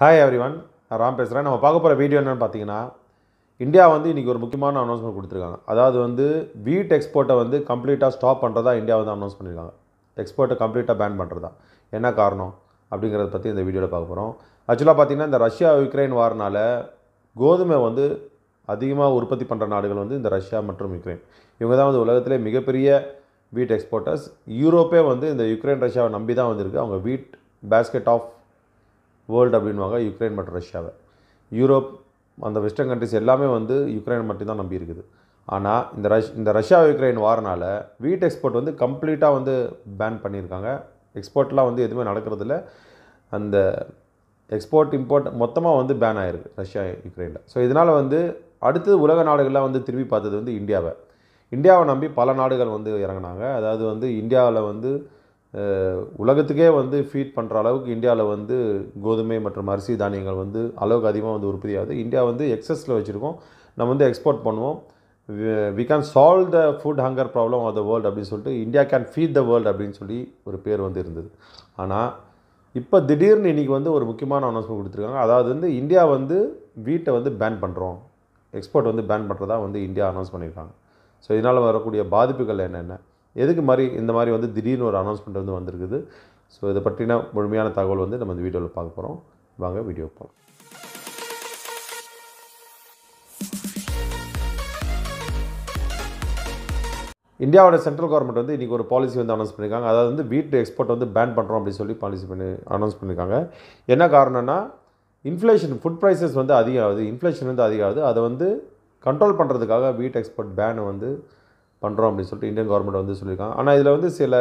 hi every one நான் ராம் பேசுகிறேன் நம்ம பார்க்க போகிற வீடியோ என்னென்னு பார்த்தீங்கன்னா இந்தியா வந்து இன்றைக்கி ஒரு முக்கியமான அனௌன்ஸ்மெண்ட் கொடுத்துருக்காங்க அதாவது வந்து வீட் எக்ஸ்போர்ட்டை வந்து கம்ப்ளீட்டாக ஸ்டாப் பண்ணுறதா இந்தியா வந்து அனௌன்ஸ் பண்ணியிருக்காங்க எக்ஸ்போர்ட்டை கம்ப்ளீட்டாக பேன் பண்ணுறதா என்ன காரணம் அப்படிங்கிறத பற்றி இந்த வீடியோவில் பார்க்க போகிறோம் ஆக்சுவலாக பார்த்தீங்கன்னா இந்த ரஷ்யா யுக்ரைன் வாரனால கோதுமை வந்து அதிகமாக உற்பத்தி பண்ணுற நாடுகள் வந்து இந்த ரஷ்யா மற்றும் யுக்ரைன் இவங்க தான் வந்து உலகத்திலே மிகப்பெரிய வீட் எக்ஸ்போர்ட்டர்ஸ் யூரோப்பே வந்து இந்த யுக்ரைன் ரஷ்யாவை நம்பி தான் வந்திருக்கு அவங்க வீட் பேஸ்கெட் ஆஃப் வேர்ல்டு அப்படின்வாங்க யுக்ரைன் மற்றும் ரஷ்யாவை யூரோப் அந்த வெஸ்டர்ன் கண்ட்ரிஸ் எல்லாமே வந்து யுக்ரைன் மட்டும் தான் நம்பி இருக்குது ஆனால் இந்த ரஷ் இந்த ரஷ்யா யுக்ரைன் வாரனால வீட் எக்ஸ்போர்ட் வந்து கம்ப்ளீட்டாக வந்து பேன் பண்ணியிருக்காங்க எக்ஸ்போர்ட்லாம் வந்து எதுவுமே நடக்கிறதில்ல அந்த எக்ஸ்போர்ட் இம்போர்ட் மொத்தமாக வந்து பேன் ஆயிருக்கு ரஷ்யா யுக்ரைனில் ஸோ இதனால் வந்து அடுத்தது உலக நாடுகள்லாம் வந்து திரும்பி பார்த்தது வந்து இந்தியாவை இந்தியாவை நம்பி பல நாடுகள் வந்து இறங்கினாங்க அதாவது வந்து இந்தியாவில் வந்து அஹ், உலகத்துக்கே வந்து ஃபீட் பண்ணுற அளவுக்கு இந்தியாவில் வந்து கோதுமை மற்றும் அரிசி தானியங்கள் வந்து அளவுக்கு அதிகமாக வந்து உற்பத்தி ஆகுது இந்தியா வந்து எக்ஸஸில் வச்சுருக்கோம் நம்ம வந்து எக்ஸ்போர்ட் பண்ணுவோம் we can solve the food hunger problem of the world அப்படின்னு சொல்லிட்டு India can feed the world அப்படின்னு சொல்லி ஒரு பேர் வந்து இருந்தது ஆனால் இப்போ திடீர்னு இன்றைக்கி வந்து ஒரு முக்கியமான அனௌன்ஸ்மெண்ட் கொடுத்துருக்காங்க அதாவது வந்து இந்தியா வந்து வீட்டை வந்து பேன் பண்ணுறோம் எக்ஸ்போர்ட் வந்து பேன் பண்ணுறதா வந்து இந்தியா அனௌன்ஸ் பண்ணியிருக்காங்க ஸோ இதனால் வரக்கூடிய பாதிப்புகள் என்னென்ன எதுக்கு மாதிரி இந்த மாதிரி வந்து திடீர்னு ஒரு அனௌன்ஸ்மெண்ட் வந்து வந்திருக்குது ஸோ இதை பற்றின முழுமையான தகவல் வந்து நம்ம இந்த வீடியோவில் பார்க்க போகிறோம் வாங்க வீடியோ போகலாம் இந்தியாவோட சென்ட்ரல் கவர்மெண்ட் வந்து இன்றைக்கி ஒரு பாலிசி வந்து அனௌன்ஸ் பண்ணியிருக்காங்க அதாவது வந்து வீட்டு எக்ஸ்போர்ட் வந்து பேன் பண்ணுறோம் அப்படின்னு சொல்லி பாலிசி பண்ணி அனௌன்ஸ் பண்ணியிருக்காங்க என்ன காரணம்னா இன்ஃப்ளேஷன் ஃபுட் ப்ரைஸஸ் வந்து அதிகம் ஆகுது இன்ஃப்ளேஷன் வந்து அதிகம் ஆகுது அதை வந்து கண்ட்ரோல் பண்ணுறதுக்காக வீட் எக்ஸ்போர்ட் பேனை வந்து பண்ணுறோம் அப்படின்னு சொல்லிட்டு இந்தியன் கவர்மெண்ட் வந்து சொல்லியிருக்காங்க ஆனால் இதில் வந்து சில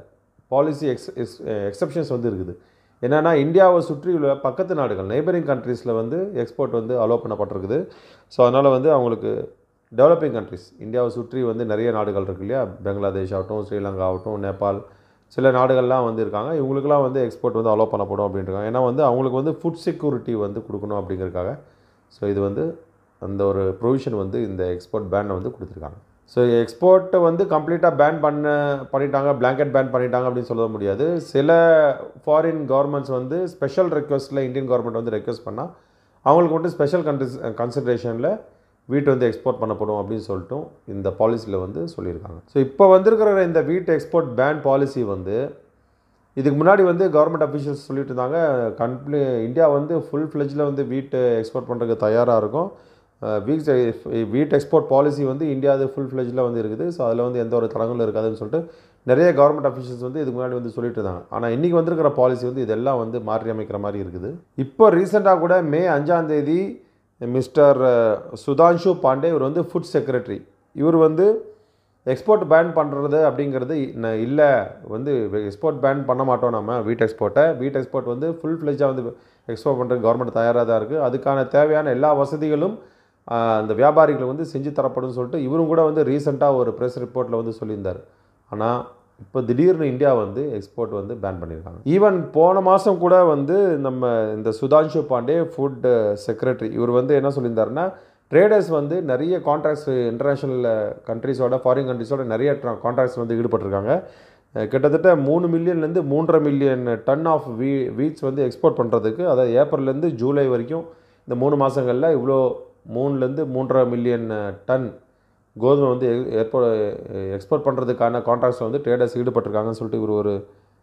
பாலிசி எக்ஸ் எக்ஸ் எக்ஸப்ஷன்ஸ் வந்து இருக்குது என்னென்னா இந்தியாவை சுற்றி உள்ள பக்கத்து நாடுகள் நெய்பரிங் கண்ட்ரீஸில் வந்து எக்ஸ்போர்ட் வந்து அலோவ் பண்ணப்பட்டிருக்குது ஸோ அதனால் வந்து அவங்களுக்கு டெவலப்பிங் கண்ட்ரிஸ் இந்தியாவை சுற்றி வந்து நிறைய நாடுகள் இருக்கு இல்லையா பங்களாதேஷ் ஆகட்டும் ஸ்ரீலங்கா ஆகட்டும் நேபாள் சில நாடுகள்லாம் வந்து இருக்காங்க இவங்களுக்குலாம் வந்து எக்ஸ்போர்ட் வந்து அலோவ் பண்ணப்படும் அப்படின்றாங்க ஏன்னா வந்து அவங்களுக்கு வந்து ஃபுட் செக்யூரிட்டி வந்து கொடுக்கணும் அப்படிங்கிறதுக்காக ஸோ இது வந்து அந்த ஒரு ப்ரொவிஷன் வந்து இந்த எக்ஸ்போர்ட் பேனை வந்து கொடுத்துருக்காங்க ஸோ எக்ஸ்போர்ட்டை வந்து கம்ப்ளீட்டாக பேன் பண்ண பண்ணிட்டாங்க blanket பேன் பண்ணிட்டாங்க அப்படின்னு சொல்ல முடியாது சில ஃபாரின் கவர்மெண்ட்ஸ் வந்து ஸ்பெஷல் ரெக்வஸ்ட்டில் இந்தியன் கவர்மெண்ட் வந்து ரெக்வஸ்ட் பண்ணால் அவங்களுக்கு மட்டும் ஸ்பெஷல் கன்சிஸ் கன்சிடரேஷனில் வீட் வந்து எக்ஸ்போர்ட் பண்ணப்படும் அப்படின்னு சொல்லிட்டும் இந்த பாலிசியில் வந்து சொல்லியிருக்காங்க ஸோ இப்போ வந்திருக்கிற இந்த வீட் எக்ஸ்போர்ட் பேன் பாலிசி வந்து இதுக்கு முன்னாடி வந்து கவர்மெண்ட் அஃபிஷியல்ஸ் சொல்லிட்டு இருந்தாங்க கம்ப்ளீ இந்தியா வந்து ஃபுல் ஃப்ளெஜில் வந்து வீட்டு எக்ஸ்போர்ட் பண்ணுறதுக்கு தயாராக இருக்கும் வீட் வீட் எக்ஸ்போர்ட் பாலிசி வந்து இந்தியாவது ஃபுல் ஃப்ளெஜில் வந்து இருக்குது ஸோ அதில் வந்து எந்த ஒரு தடங்களும் இருக்காதுன்னு சொல்லிட்டு நிறைய கவர்மெண்ட் அஃபிஷியல்ஸ் வந்து இதுக்கு முன்னாடி வந்து சொல்லிட்டு இருந்தாங்க ஆனால் இன்றைக்கி வந்திருக்கிற பாலிசி வந்து இதெல்லாம் வந்து மாற்றி அமைக்கிற மாதிரி இருக்குது இப்போ ரீசெண்டாக கூட மே அஞ்சாம் தேதி மிஸ்டர் சுதான்ஷு பாண்டே இவர் வந்து ஃபுட் செக்ரட்டரி இவர் வந்து எக்ஸ்போர்ட் பேன் பண்ணுறது அப்படிங்கிறது ந- இல்லை வந்து எக்ஸ்போர்ட் பேன் பண்ண மாட்டோம் நம்ம வீட் எக்ஸ்போர்ட்டை வீட் எக்ஸ்போர்ட் வந்து ஃபுல் ஃப்ளெஜாக வந்து எக்ஸ்போர்ட் பண்ணுறதுக்கு கவர்மெண்ட் தயாராக தான் இருக்குது அதுக்கான தேவையான எல்லா வசதிகளும் ஆஹ், அந்த வியாபாரிகளுக்கு வந்து செஞ்சு தரப்படும் சொல்லிட்டு இவரும் கூட வந்து ரீசெண்டாக ஒரு ப்ரெஸ் ரிப்போர்ட்டில் வந்து சொல்லியிருந்தார் ஆனால் இப்போ திடீர்னு இந்தியா வந்து எக்ஸ்போர்ட் வந்து பேன் பண்ணியிருக்காங்க ஈவன் போன மாதம் கூட வந்து நம்ம இந்த சுதான்ஷு பாண்டே ஃபுட் செக்ரட்டரி இவர் வந்து என்ன சொல்லியிருந்தாருன்னா ட்ரேடர்ஸ் வந்து நிறைய கான்ட்ராக்ட்ஸ் இன்டர்நேஷ்னல் கண்ட்ரிஸோட ஃபாரின் கண்ட்ரிஸோட நிறைய கான்ட்ராக்ட்ஸ் வந்து ஈடுபட்டிருக்காங்க அஹ் கிட்டத்தட்ட மூணு மில்லியன்லேருந்து மூன்றரை மில்லியன் டன் ஆஃப் வீ வீட்ஸ் வந்து எக்ஸ்போர்ட் பண்ணுறதுக்கு அதாவது ஏப்ரல்லேருந்து ஜூலை வரைக்கும் இந்த மூணு மாதங்களில் இவ்வளோ மூணுலேருந்து மூன்றரை மில்லியன் டன் கோதுமை வந்து ஏற்போ எக்ஸ்போர்ட் பண்ணுறதுக்கான கான்ட்ராக்ட்ஸ் வந்து ட்ரேடர்ஸ் ஈடுபட்டிருக்காங்கன்னு சொல்லிட்டு இவர் ஒரு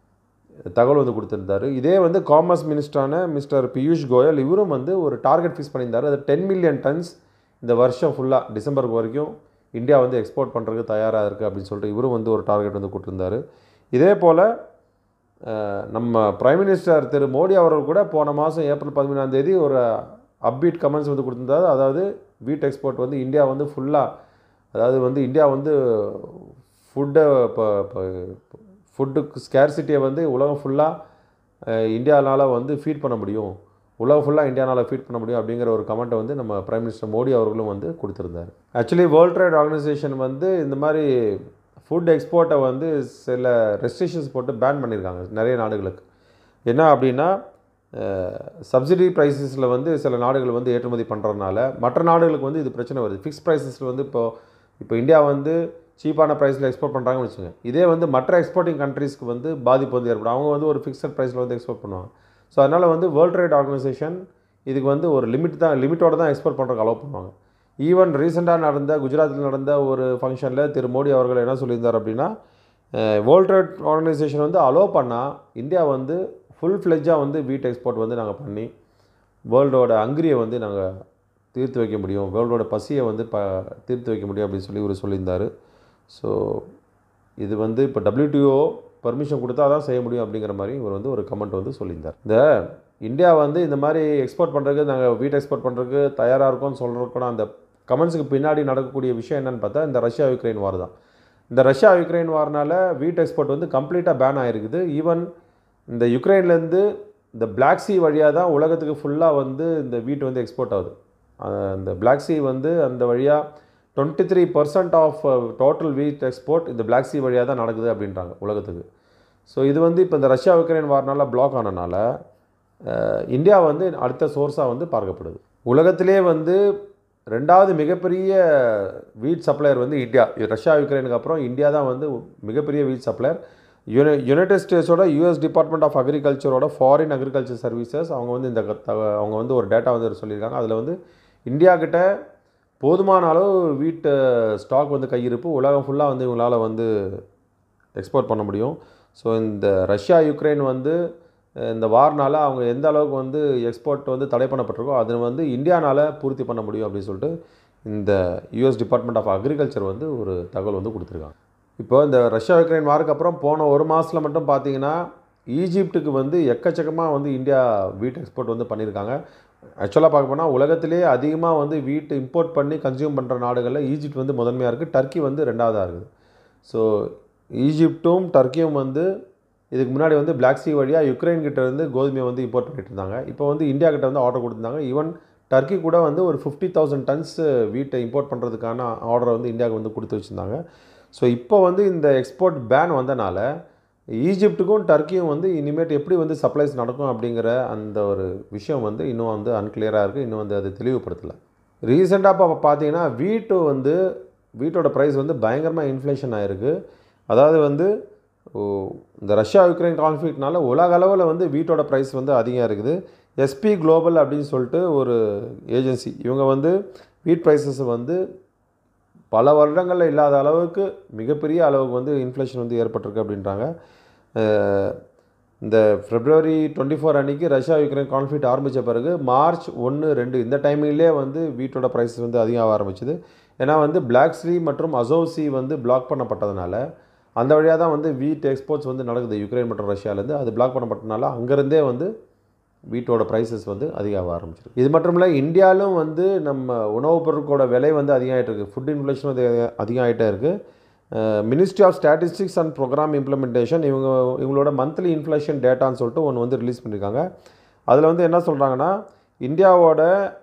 தகவல் வந்து கொடுத்துருந்தாரு இதே வந்து காமர்ஸ் மினிஸ்டரான மிஸ்டர் பியூஷ் கோயல் இவரும் வந்து ஒரு டார்கெட் ஃபிக்ஸ் பண்ணியிருந்தாரு அது டென் மில்லியன் டன்ஸ் இந்த வருஷம் ஃபுல்லாக டிசம்பருக்கு வரைக்கும் இந்தியா வந்து எக்ஸ்போர்ட் பண்ணுறதுக்கு தயாராக இருக்குது அப்படின்னு சொல்லிட்டு இவரும் வந்து ஒரு டார்கெட் வந்து கொடுத்துருந்தாரு இதே போல் அஹ், நம்ம பிரைம் மினிஸ்டர் திரு மோடி அவர்கள் கூட போன மாதம் ஏப்ரல் பதிமூணாம் தேதி ஒரு அப்பீட் கமெண்ட்ஸ் வந்து கொடுத்திருந்தாரு அதாவது வீட் எக்ஸ்போர்ட் வந்து இந்தியா வந்து ஃபுல்லாக அதாவது வந்து இந்தியா வந்து ஃபுட்டை இப்போ ஃபுட்டுக்கு ஸ்கேர்சிட்டியை வந்து உலகம் ஃபுல்லாக இந்தியானால் வந்து ஃபீட் பண்ண முடியும் உலகம் ஃபுல்லாக இந்தியானால் ஃபீட் பண்ண முடியும் அப்படிங்கிற ஒரு கமெண்ட்டை வந்து நம்ம பிரைம் மினிஸ்டர் மோடி அவர்களும் வந்து கொடுத்துருந்தார் ஆக்சுவலி வேர்ல்ட் ட்ரேட் ஆர்கனைசேஷன் வந்து இந்த மாதிரி ஃபுட் எக்ஸ்போர்ட்டை வந்து சில ரெஸ்ட்ரிக்ஷன்ஸ் போட்டு பேன் பண்ணியிருக்காங்க நிறைய நாடுகளுக்கு என்ன அப்படின்னா சப்சிடி ப்ரைஸஸில் வந்து சில நாடுகள் வந்து ஏற்றுமதி பண்ணுறதுனால மற்ற நாடுகளுக்கு வந்து இது பிரச்சனை வருது ஃபிக்ஸ் ப்ரைஸஸில் வந்து இப்போ இப்போ இந்தியா வந்து சீப்பான ப்ரைஸில் எக்ஸ்போர்ட் பண்ணுறாங்கன்னு வச்சுங்க இதே வந்து மற்ற எக்ஸ்போர்ட்டிங் கண்ட்ரீஸ்க்கு வந்து பாதிப்பு வந்து ஏற்படும் அவங்க வந்து ஒரு ஃபிக்ஸட் ப்ரைஸில் வந்து எக்ஸ்போர்ட் பண்ணுவாங்க ஸோ அதனால் வந்து வேர்ல்ட் ட்ரேட் ஆர்கனைசேஷன் இதுக்கு வந்து ஒரு லிமிட் தான் லிமிட்டோட தான் எக்ஸ்போர்ட் பண்ணுறதுக்கு அலோவ் பண்ணுவாங்க ஈவன் ரீசெண்டாக நடந்த குஜராத்தில் நடந்த ஒரு ஃபங்க்ஷனில் திரு மோடி அவர்கள் என்ன சொல்லியிருந்தார் அப்படின்னா வேர்ல்ட் ட்ரேட் ஆர்கனைசேஷன் வந்து அலோவ் பண்ணால் இந்தியா வந்து ஃபுல் ஃப்ளெஜ்ஜாக வந்து வீட் எக்ஸ்போர்ட் வந்து நாங்கள் பண்ணி வேர்ல்டோட அங்கிரியை வந்து நாங்கள் தீர்த்து வைக்க முடியும் வேர்ல்டோட பசியை வந்து ப தீர்த்து வைக்க முடியும் அப்படின்னு சொல்லி இவர் சொல்லியிருந்தார் ஸோ இது வந்து இப்போ டபிள்யூடிஓ பர்மிஷன் கொடுத்தா தான் செய்ய முடியும் அப்படிங்கிற மாதிரி இவர் வந்து ஒரு கமெண்ட் வந்து சொல்லியிருந்தார் இந்த இந்தியா வந்து இந்த மாதிரி எக்ஸ்போர்ட் பண்ணுறதுக்கு நாங்கள் வீட் எக்ஸ்போர்ட் பண்ணுறதுக்கு தயாராக இருக்கோம்னு சொல்கிறதுக்கூட அந்த கமெண்ட்ஸுக்கு பின்னாடி நடக்கக்கூடிய விஷயம் என்னன்னு பார்த்தா இந்த ரஷ்யா யுக்ரைன் வார் தான் இந்த ரஷ்யா யுக்ரைன் வார்னால வீட் எக்ஸ்போர்ட் வந்து கம்ப்ளீட்டாக பேன் ஆகிருக்குது ஈவன் இந்த யுக்ரைன்லேருந்து இந்த பிளாக் சி வழியாக தான் உலகத்துக்கு ஃபுல்லாக வந்து இந்த வீட் வந்து எக்ஸ்போர்ட் ஆகுது அஹ் இந்த பிளாக் சி வந்து அந்த வழியாக twenty three percent of total wheat export இந்த பிளாக் சி வழியாக தான் நடக்குது அப்படின்றாங்க உலகத்துக்கு ஸோ இது வந்து இப்போ இந்த ரஷ்யா யுக்ரைன் வார்னால பிளாக் ஆனனால அஹ் இந்தியா வந்து அடுத்த சோர்ஸாக வந்து பார்க்கப்படுது உலகத்திலே வந்து ரெண்டாவது மிகப்பெரிய வீட் சப்ளையர் வந்து இந்தியா ரஷ்யா யுக்ரைனுக்கு அப்புறம் இந்தியா தான் வந்து மிகப்பெரிய வீட் சப்ளையர் யுனை யுனைடெட் ஸ்டேட்ஸோட யூஎஸ் டிபார்ட்மெண்ட் ஆஃப் அக்ரிகல்ச்சரோட ஃபாரின் அக்ரிகல்ச்சர் சர்வீசஸ் அவங்க வந்து இந்த க- தக- அவங்க வந்து ஒரு டேட்டா வந்து சொல்லியிருக்காங்க அதில் வந்து இந்தியா கிட்ட போதுமான அளவு வீட்டு ஸ்டாக் வந்து கையிருப்பு உலகம் ஃபுல்லாக வந்து இவங்களால் வந்து எக்ஸ்போர்ட் பண்ண முடியும் ஸோ இந்த ரஷ்யா யுக்ரைன் வந்து அஹ், இந்த வார்னால அவங்க எந்த அளவுக்கு வந்து எக்ஸ்போர்ட் வந்து தடை பண்ணப்பட்டிருக்கோ அது வந்து இந்தியானால பூர்த்தி பண்ண முடியும் அப்படின்னு சொல்லிட்டு இந்த யூஎஸ் டிபார்ட்மெண்ட் ஆஃப் அக்ரிகல்ச்சர் வந்து ஒரு தகவல் வந்து கொடுத்துருக்காங்க இப்போ இந்த ரஷ்யா யுக்ரைன் வாருக்கு அப்புறம் போன ஒரு மாதத்தில் மட்டும் பார்த்தீங்கன்னா ஈஜிப்ட்டுக்கு வந்து எக்கச்சக்கமாக வந்து இந்தியா வீட் எக்ஸ்போர்ட் வந்து பண்ணியிருக்காங்க ஆக்சுவலாக பார்க்க போனால் உலகத்திலே அதிகமாக வந்து வீட் இம்போர்ட் பண்ணி கன்சியூம் பண்ணுற நாடுகளில் ஈஜிப்ட் வந்து முதன்மையாக இருக்குது டர்க்கி வந்து ரெண்டாவதாக இருக்குது ஸோ ஈஜிப்ட்டும் டர்க்கியும் வந்து இதுக்கு முன்னாடி வந்து பிளாக் சி வழியாக யுக்ரைன் கிட்ட இருந்து கோதுமையை வந்து இம்போர்ட் பண்ணிட்டு இருந்தாங்க இப்போ வந்து இந்தியா கிட்ட வந்து ஆர்டர் கொடுத்துருந்தாங்க ஈவன் டர்க்கி கூட வந்து ஒரு ஃபிஃப்டி தௌசண்ட் டன்ஸ் வீட்டை இம்போர்ட் பண்ணுறதுக்கான ஆர்டரை வந்து இந்தியாவுக்கு வந்து கொடுத்து வச்சுருந்தாங்க ஸோ இப்போ வந்து இந்த எக்ஸ்போர்ட் பேன் வந்தனால ஈஜிப்ட்டுக்கும் டர்க்கியும் வந்து இனிமேட்டு எப்படி வந்து சப்ளைஸ் நடக்கும் அப்படிங்கிற அந்த ஒரு விஷயம் வந்து இன்னும் வந்து அன்கிளியராக இருக்குது இன்னும் வந்து அது தெளிவுபடுத்தலை ரீசெண்டாக இப்போ பார்த்தீங்கன்னா வீட்டு வந்து வீட்டோட ப்ரைஸ் வந்து பயங்கரமாக இன்ஃப்ளேஷன் ஆகிருக்கு அதாவது வந்து ஓ, இந்த ரஷ்யா யுக்ரைன் கான்ஃப்ளிக்ட்னால உலக அளவில் வந்து வீட்டோட ப்ரைஸ் வந்து அதிகம் இருக்குது எஸ்பி குளோபல் அப்படின்னு சொல்லிட்டு ஒரு ஏஜென்சி இவங்க வந்து வீட் ப்ரைஸஸ் வந்து பல வருடங்களில் இல்லாத அளவுக்கு மிகப்பெரிய அளவுக்கு வந்து இன்ஃப்ளேஷன் வந்து ஏற்பட்டிருக்கு அப்படின்றாங்க அஹ் இந்த ஃபெப்ரவரி டுவெண்ட்டி ஃபோர் அன்றைக்கி ரஷ்யா யுக்ரைன் கான்ஃப்ளிக்ட் ஆரம்பித்த பிறகு மார்ச் ஒன்று ரெண்டு இந்த டைமிங்லேயே வந்து வீட்டோட ப்ரைஸஸ் வந்து அதிகமாக ஆரம்பிச்சுது ஏன்னா வந்து பிளாக் சி மற்றும் அசோசி வந்து பிளாக் பண்ணப்பட்டதுனால அந்த வழியாக தான் வந்து வீட் எக்ஸ்போர்ட்ஸ் வந்து நடக்குது யுக்ரைன் மற்றும் ரஷ்யாவிலேருந்து அது பிளாக் பண்ணப்பட்டதுனால அங்கேருந்தே வந்து வீட்டோட ப்ரைஸஸ் வந்து அதிகமாக ஆரம்பிச்சிருக்கு இது மட்டும் இல்லை இந்தியாவிலும் வந்து நம்ம உணவுப் பொருட்களோட விலை வந்து அதிகமாகிட்டு இருக்குது ஃபுட் இன்ஃப்ளேஷன் வந்து அதிகமாகிட்டே இருக்குது ministry of statistics and programme implementation இவங்க இவங்களோட மந்த்லி இன்ஃப்ளேஷன் டேட்டான்னு சொல்லிட்டு ஒன்று வந்து ரிலீஸ் பண்ணியிருக்காங்க அதில் வந்து என்ன சொல்கிறாங்கன்னா இந்தியாவோட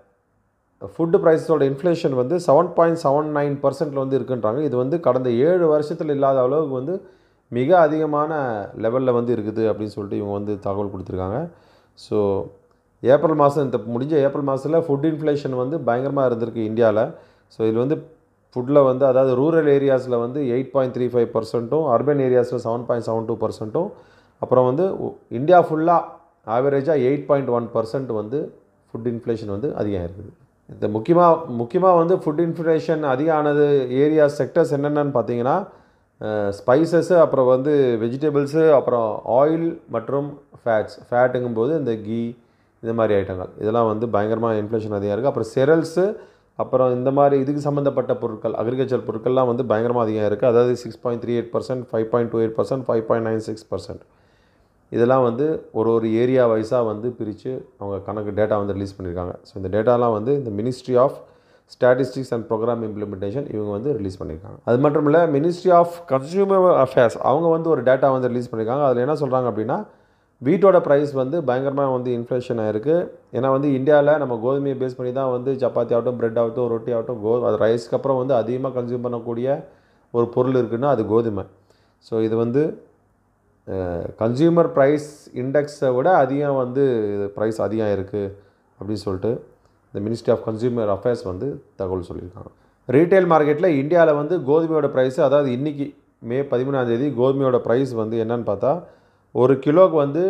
ஃபுட்டு ப்ரைஸஸோட இன்ஃப்ளேஷன் வந்து செவன் பாயிண்ட் செவன் நைன் பர்சன்ட்டில் வந்து இருக்குன்றாங்க இது வந்து கடந்த ஏழு வருஷத்தில் இல்லாத அளவுக்கு வந்து மிக அதிகமான லெவலில் வந்து இருக்குது அப்படின்னு சொல்லிட்டு இவங்க வந்து தகவல் கொடுத்துருக்காங்க ஸோ ஏப்ரல் மாதம் இந்த முடிஞ்ச ஏப்ரல் மாதத்தில் ஃபுட் இன்ஃப்ளேஷன் வந்து பயங்கரமாக இருந்திருக்கு இந்தியாவில் ஸோ இது வந்து ஃபுட்டில் வந்து அதாவது ரூரல் ஏரியாஸில் வந்து எயிட் பாயிண்ட் த்ரீ ஃபைவ் பர்சன்ட்டும் அர்பன் ஏரியாஸில் செவன் பாயிண்ட் செவன் டூ பர்சன்ட்டும் அப்புறம் வந்து உ- இந்தியா ஃபுல்லாக ஆவரேஜாக எயிட் பாயிண்ட் ஒன் பர்சன்ட் வந்து ஃபுட் இன்ஃப்ளேஷன் வந்து அதிகம் இருக்குது இந்த முக்கியமாக முக்கியமாக வந்து ஃபுட் இன்ஃப்ளேஷன் அதிகம் ஆனது ஏரியா செக்டர்ஸ் என்னென்னு பார்த்தீங்கன்னா ஸ்பைசஸ்ஸு அப்புறம் வந்து வெஜிடபிள்ஸு அப்புறம் ஆயில் மற்றும் ஃபேட்ஸ் ஃபேட்டுங்கும்போது இந்த கீ இந்த மாதிரி ஐட்டங்கள் இதெல்லாம் வந்து பயங்கரமாக இன்ஃப்ளேஷன் அதிகம் இருக்குது அப்புறம் செரல்ஸு அப்புறம் இந்த மாதிரி இதுக்கு சம்மந்தப்பட்ட பொருட்கள் அக்ரிகல்ச்சர் பொருட்கள்லாம் வந்து பயங்கரமாக அதிகம் இருக்குது அதாவது six point three eight percent five point two eight percent five point nine six percent இதெல்லாம் வந்து ஒரு ஒரு ஏரியா வைஸாக வந்து பிரித்து அவங்க கணக்கு டேட்டா வந்து ரிலீஸ் பண்ணியிருக்காங்க ஸோ இந்த டேட்டாலாம் வந்து இந்த ministry of statistics and programme implementation இவங்க வந்து ரிலீஸ் பண்ணியிருக்காங்க அது மட்டும் இல்லை மினிஸ்ட்ரி ஆஃப் கன்சியூமர் அஃபேர்ஸ் அவங்க வந்து ஒரு டேட்டா வந்து ரிலீஸ் பண்ணியிருக்காங்க அதில் என்ன சொல்கிறாங்க அப்படின்னா வீட்டோட ப்ரைஸ் வந்து பயங்கரமாக வந்து இன்ஃப்ளேஷன் ஆயிருக்கு ஏன்னா வந்து இந்தியாவில் நம்ம கோதுமையை பேஸ் பண்ணி தான் வந்து சப்பாத்தி ஆகட்டும் பிரெட் ஆகட்டும் ரொட்டி ஆகட்டும் கோ அது ரைஸ்க்கு அப்புறம் வந்து அதிகமாக கன்சியூம் பண்ணக்கூடிய ஒரு பொருள் இருக்குன்னா அது கோதுமை ஸோ இது வந்து கன்சியூமர் ப்ரைஸ் இண்டெக்ஸை விட அதிகம் வந்து ப்ரைஸ் அதிகம் இருக்குது அப்படின்னு சொல்லிட்டு இந்த மினிஸ்ட்ரி ஆஃப் கன்சியூமர் அஃபேர்ஸ் வந்து தகவல் சொல்லியிருக்காங்க ரீட்டைல் மார்க்கெட்டில் இந்தியாவில் வந்து கோதுமையோட ப்ரைஸ் அதாவது இன்றைக்கி மே பதிமூணாம் தேதி கோதுமையோட ப்ரைஸ் வந்து என்னன்னு பார்த்தா ஒரு கிலோக்கு வந்து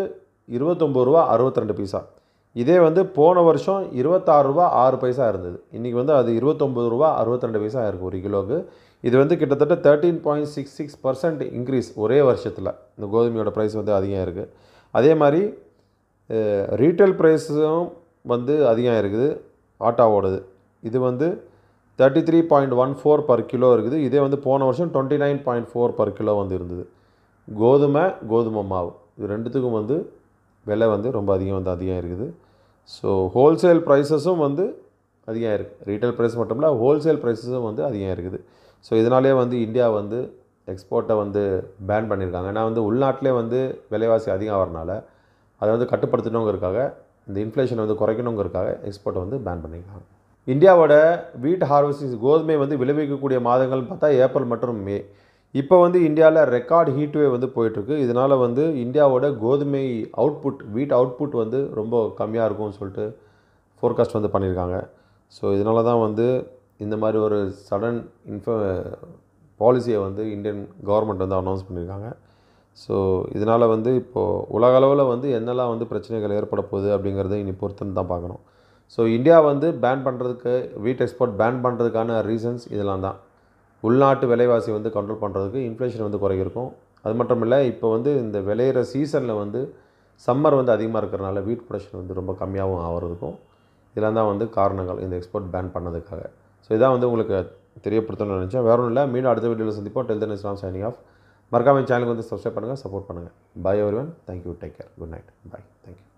இருபத்தொம்பது ரூபா அறுபத்தி ரெண்டு பைசா இதே வந்து போன வருஷம் இருபத்தாறு ரூபா ஆறு பைசா இருந்தது இன்றைக்கி வந்து அது இருபத்தொம்பது ரூபா அறுபத்தி ரெண்டு பைசா இருக்குது ஒரு கிலோவுக்கு இது வந்து கிட்டத்தட்ட thirteen point six six percent increase ஒரே வருஷத்தில் இந்த கோதுமையோட ப்ரைஸ் வந்து அதிகம் இருக்குது அதே மாதிரி ரீட்டைல் ப்ரைஸும் வந்து அதிகம் இருக்குது ஆட்டாவோடது இது வந்து thirty three point one four per kilo இருக்குது இதே வந்து போன வருஷம் twenty nine point four per kilo வந்து இருந்தது கோதுமை கோதுமை மாவு இது ரெண்டுத்துக்கும் வந்து விலை வந்து ரொம்ப அதிகம் வந்து அதிகம் இருக்குது ஸோ ஹோல்சேல் ப்ரைஸஸும் வந்து அதிகம் இருக்குது ரீட்டைல் ப்ரைஸ் மட்டும் இல்லை ஹோல்சேல் ப்ரைஸஸும் வந்து அதிகம் இருக்குது ஸோ இதனாலே வந்து இந்தியா வந்து எக்ஸ்போர்ட்டை வந்து பேன் பண்ணியிருக்காங்க ஏன்னா வந்து உள்நாட்டிலே வந்து விலைவாசி அதிகம் வரனால அதை வந்து கட்டுப்படுத்தணுங்கிறதுக்காக இந்த இன்ஃப்ளேஷனை வந்து குறைக்கணுங்கிறதுக்காக எக்ஸ்போர்ட்டை வந்து பேன் பண்ணியிருக்காங்க இந்தியாவோட வீட் ஹார்வெஸ்டிங் கோதுமை வந்து விளைவிக்கக்கூடிய மாதங்கள்னு பார்த்தா ஏப்ரல் மற்றும் மே இப்போ வந்து இந்தியாவில் ரெக்கார்ட் ஹீட் வேவ் வந்து போயிட்டுருக்கு இதனால் வந்து இந்தியாவோட கோதுமை அவுட்புட் வீட் அவுட்புட் வந்து ரொம்ப கம்மியாக இருக்கும்னு சொல்லிட்டு ஃபோர்காஸ்ட் வந்து பண்ணியிருக்காங்க ஸோ இதனால தான் வந்து இந்த மாதிரி ஒரு சடன் இன்ஃப பாலிசியை வந்து இந்தியன் கவர்மெண்ட் வந்து அனௌன்ஸ் பண்ணியிருக்காங்க ஸோ இதனால் வந்து இப்போது உலக அளவில் வந்து என்னெல்லாம் வந்து பிரச்சனைகள் ஏற்பட போகுது அப்படிங்கிறத இனி பொறுத்துன்னு தான் பார்க்கணும் ஸோ இந்தியா வந்து பேன் பண்ணுறதுக்கு வீட் எக்ஸ்போர்ட் பேன் பண்ணுறதுக்கான ரீசன்ஸ் இதெல்லாம் தான் உள்நாட்டு விலைவாசி வந்து கண்ட்ரோல் பண்ணுறதுக்கு இன்ஃப்ளேஷன் வந்து குறையிருக்கும் அது மட்டும் இல்லை இப்போ வந்து இந்த விளையிற சீசனில் வந்து சம்மர் வந்து அதிகமாக இருக்கிறனால வீட் ப்ரொடக்ஷன் வந்து ரொம்ப கம்மியாகவும் ஆகிறதுக்கும் இதெல்லாம் தான் வந்து காரணங்கள் இந்த எக்ஸ்போர்ட் பேன் பண்ணதுக்காக ஸோ இதான் வந்து உங்களுக்கு தெரியப்படுத்தணும்னு நினச்சேன் வேற ஒன்றும் இல்லை மீண்டும் அடுத்த வீடியோவில் சந்திப்போம் டெல் தன் இஸ்லாம் சைனிங் ஆஃப் மறக்காம சேனலுக்கு வந்து சப்ஸ்கிரைப் பண்ணுங்கள் சப்போர்ட் பண்ணுங்கள் bye everyone thank you take care good night bye thank you